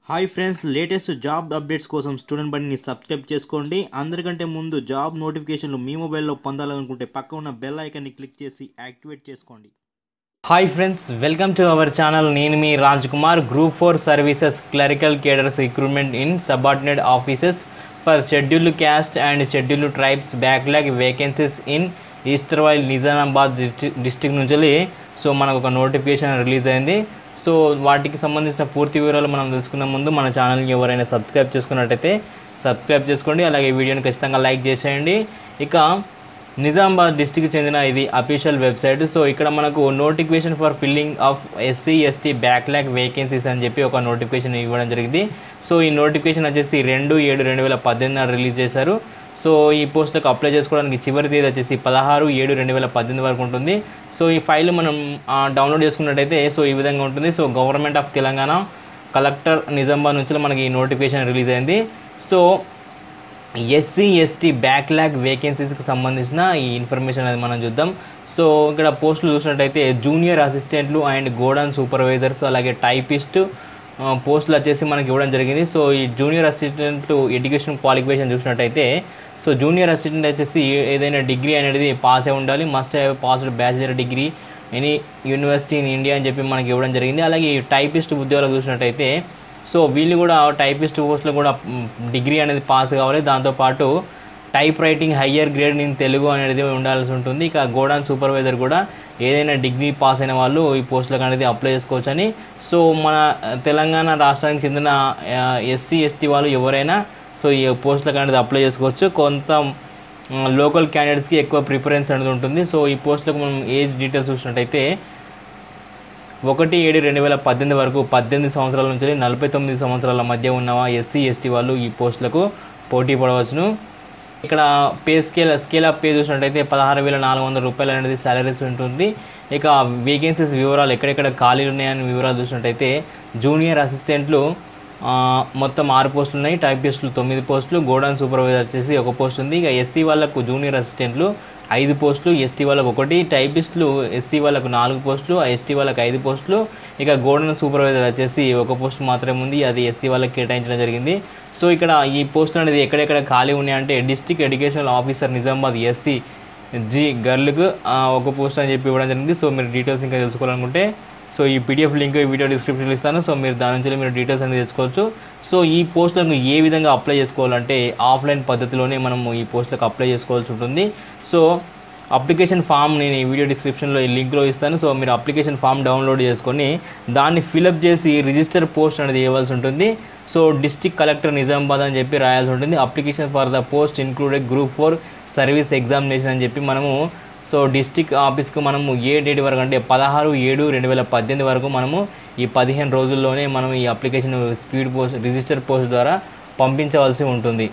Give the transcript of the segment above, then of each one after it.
hi friends latest job updates కోసం student బండిని subscribe చేసుకోండి అందరికంటే ముందు జాబ్ నోటిఫికేషన్లు మీ మొబైల్లో పొందాలనుకుంటే పక్క ఉన్న బెల్ ఐకాన్ని క్లిక్ చేసి యాక్టివేట్ చేసుకోండి hi friends welcome to our channel నేను మీ Raj Kumar group four services clerical cadres recruitment in subordinate offices for scheduled caste and scheduled tribes backlog vacancies in erstwhile Nizamabad district నుంచి సో మనకు ఒక notification release అయింది so వాటికి సంబంధించిన పూర్తి వివరాలు మనం తెలుసుకునే ముందు మన ఛానల్ని ఎవరైనా సబ్స్క్రైబ్ చేసుకున్నట్టయితే సబ్స్క్రైబ్ చేసుకోండి అలాగే వీడియోని ఖచ్చితంగా లైక్ చేసేయండి ఇక నిజామాబాద్ డిస్టిక్ చెందిన ఇది అఫీషియల్ వెబ్సైట్ సో ఇక్కడ మనకు notification for filling of SC ST backlog vacancies అని చెప్పి ఒక నోటిఫికేషన్ ఇవ్వడం జరిగింది సో ఈ నోటిఫికేషన్ వచ్చేసి రెండు ఏడు రెండు వేల పద్దెనిమిది రిలీజ్ చేశారు సో ఈ పోస్టులకు అప్లై చేసుకోవడానికి చివరి తేదీ వచ్చేసి పదహారు ఏడు రెండు వేల పద్దెనిమిది వరకు ఉంటుంది సో ఈ ఫైల్ మనం ఆ, డౌన్లోడ్ చేసుకున్నట్టయితే సో ఈ విధంగా ఉంటుంది so government of Telangana collector Nizamabad నుంచి మనకి ఈ నోటిఫికేషన్ రిలీజ్ అయింది సో ఎస్సీ ఎస్టీ బ్యాక్లాగ్ వేకెన్సీస్కి సంబంధించిన ఈ ఇన్ఫర్మేషన్ అనేది మనం చూద్దాం సో ఇక్కడ పోస్టులు చూసినట్టయితే జూనియర్ అసిస్టెంట్లు అండ్ గోడౌన్ సూపర్వైజర్స్ అలాగే టైపిస్ట్ పోస్టులు వచ్చేసి మనకి ఇవ్వడం జరిగింది సో ఈ జూనియర్ అసిస్టెంట్లు ఎడ్యుకేషన్ క్వాలిఫికేషన్ చూసినట్టయితే సో జూనియర్ అసిస్టెంట్ వచ్చేసి ఏదైనా డిగ్రీ అనేది పాస్ అయి ఉండాలి must have passed bachelor degree any university in India అని చెప్పి మనకి ఇవ్వడం జరిగింది అలాగే ఈ టైపిస్ట్ ఉద్యోగాలు చూసినట్టయితే సో వీళ్ళు కూడా టైపిస్ట్ పోస్ట్లో కూడా మ్, డిగ్రీ అనేది పాస్ కావాలి దాంతోపాటు type writing higher grade in Telugu అనేది ఉండాల్సి ఉంటుంది ఇక గోడాన్ సూపర్వైజర్ కూడా ఏదైనా డిగ్రీ పాస్ అయిన వాళ్ళు ఈ పోస్టులకు అనేది అప్లై చేసుకోవచ్చు అని సో మన ఆ, తెలంగాణ రాష్ట్రానికి చెందిన ఎస్సీ ఎస్టీ వాళ్ళు ఎవరైనా సో ఈ పోస్టులకు అనేది అప్లై చేసుకోవచ్చు కొంత లోకల్ క్యాండిడేట్స్కి ఎక్కువ ప్రిఫరెన్స్ అనేది ఉంటుంది సో ఈ పోస్టులకు మనం ఏజ్ డీటెయిల్స్ చూసినట్టయితే ఒకటి ఏడు రెండు వేల పద్దెనిమిది వరకు పద్దెనిమిది సంవత్సరాల నుంచి నలభై తొమ్మిది సంవత్సరాల మధ్య ఉన్న ఎస్సీ ఎస్టీ వాళ్ళు ఈ పోస్టులకు పోటీ పడవచ్చును ఇక్కడ pay scale scale of pay చూసినట్టయితే పదహారు వేల నాలుగు వందల రూపాయలు అనేది శాలరీస్ ఉంటుంది ఇక వేకెన్సీస్ వివరాలు ఎక్కడెక్కడ ఖాళీలు ఉన్నాయని వివరాలు చూసినట్టయితే జూనియర్ అసిస్టెంట్లు ఆ, మొత్తం ఆరు పోస్టులు ఉన్నాయి టైపిస్టులు తొమ్మిది పోస్టులు గోడౌన్ సూపర్వైజర్ వచ్చేసి ఒక పోస్ట్ ఉంది ఇక ఎస్సీ వాళ్ళకు జూనియర్ అసిస్టెంట్లు ఐదు పోస్టులు ఎస్టీ వాళ్ళకు ఒకటి టైపిస్టులు ఎస్సీ వాళ్ళకు నాలుగు పోస్టులు ఎస్టీ వాళ్ళకి ఐదు పోస్టులు ఇక గోడౌన్ సూపర్వైజర్ వచ్చేసి ఒక పోస్ట్ మాత్రమే ఉంది అది ఎస్సీ వాళ్ళకి కేటాయించడం జరిగింది సో ఇక్కడ ఈ పోస్ట్ అనేది ఎక్కడెక్కడ ఖాళీ ఉన్నాయంటే district educational officer Nizamabad SC G గర్ల్కు ఒక పోస్ట్ అని చెప్పి ఇవ్వడం జరిగింది సో మీరు డీటెయిల్స్ ఇంకా తెలుసుకోవాలనుకుంటే సో ఈ పీడిఎఫ్ లింక్ ఈ వీడియో డిస్క్రిప్షన్లో ఇస్తాను సో మీరు దాని నుంచి మీరు డీటెయిల్స్ అనేది తెచ్చుకోవచ్చు సో ఈ పోస్టులను ఏ విధంగా అప్లై చేసుకోవాలంటే ఆఫ్లైన్ పద్ధతిలోనే మనం ఈ పోస్టులకు అప్లై చేసుకోవాల్సి ఉంటుంది సో అప్లికేషన్ ఫామ్ నేను ఈ వీడియో డిస్క్రిప్షన్లో ఈ లింక్లో ఇస్తాను సో మీరు అప్లికేషన్ ఫామ్ డౌన్లోడ్ చేసుకొని దాన్ని ఫిలప్ చేసి రిజిస్టర్ పోస్ట్ అనేది ఇవ్వాల్సి ఉంటుంది సో డిస్టిక్ కలెక్టర్ నిజామాబాద్ అని చెప్పి రాయాల్సి ఉంటుంది application for the post included group four service examination అని చెప్పి మనము సో డిస్టిక్ ఆఫీస్కు మనము ఏ డేట్ వరకు అంటే పదహారు ఏడు రెండు వేల పద్దెనిమిది వరకు మనము ఈ పదిహేను రోజుల్లోనే మనం ఈ application speed post register post ద్వారా పంపించవలసి ఉంటుంది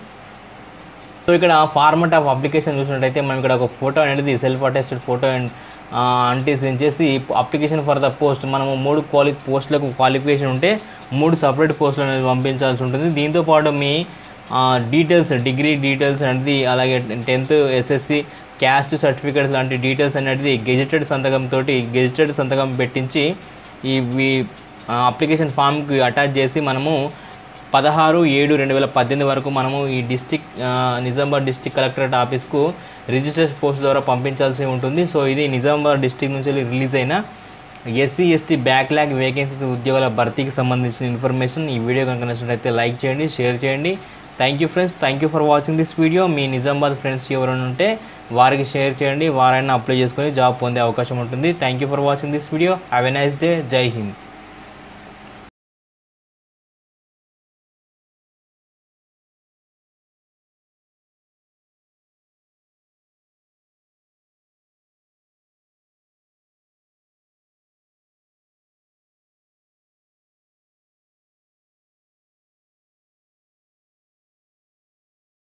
సో ఇక్కడ ఫార్మట్ ఆఫ్ అప్లికేషన్ చూసినట్టయితే మనం ఇక్కడ ఒక ఫోటో అనేది సెల్ఫ్ అటెస్టెడ్ ఫోటో అండ్ అంటించేసి అప్లికేషన్ ఫర్ ద పోస్ట్ మనము మూడు క్వాలి పోస్టులకు క్వాలిఫికేషన్ ఉంటే మూడు సపరేట్ పోస్టులు అనేది పంపించాల్సి ఉంటుంది దీంతో పాటు మీ డీటెయిల్స్ డిగ్రీ డీటెయిల్స్ అనేది అలాగే టెన్త్ ఎస్ఎస్సి క్యాస్ట్ సర్టిఫికేట్స్ లాంటి డీటెయిల్స్ అనేది గెజిటెడ్ సంతకంతో గెజిటెడ్ సంతకం పెట్టించి ఈ ఈ- ఆ, అప్లికేషన్ ఫామ్కి అటాచ్ చేసి మనము పదహారు ఏడు రెండు వేల పద్దెనిమిది వరకు మనము ఈ డిస్టిక్ ఆ, నిజామాబాద్ డిస్టిక్ కలెక్టరేట్ ఆఫీస్కు రిజిస్ట్రేషన్ పోస్ట్ ద్వారా పంపించాల్సి ఉంటుంది సో ఇది నిజామాబాద్ డిస్టిక్ నుంచి రిలీజ్ అయిన ఎస్సీ ఎస్టీ బ్యాక్లాగ్ వేకెన్సీస్ ఉద్యోగాల భర్తీకి సంబంధించిన ఇన్ఫర్మేషన్ ఈ వీడియో కనుక నచ్చినట్లయితే లైక్ చేయండి షేర్ చేయండి thank you friends thank you for watching this video మీ నిజామాబాద్ ఫ్రెండ్స్ ఎవరైనా ఉంటే వారికి షేర్ చేయండి వారైనా అప్లై చేసుకొని జాబ్ పొందే అవకాశం ఉంటుంది thank you for watching this video have a nice day జై హింద్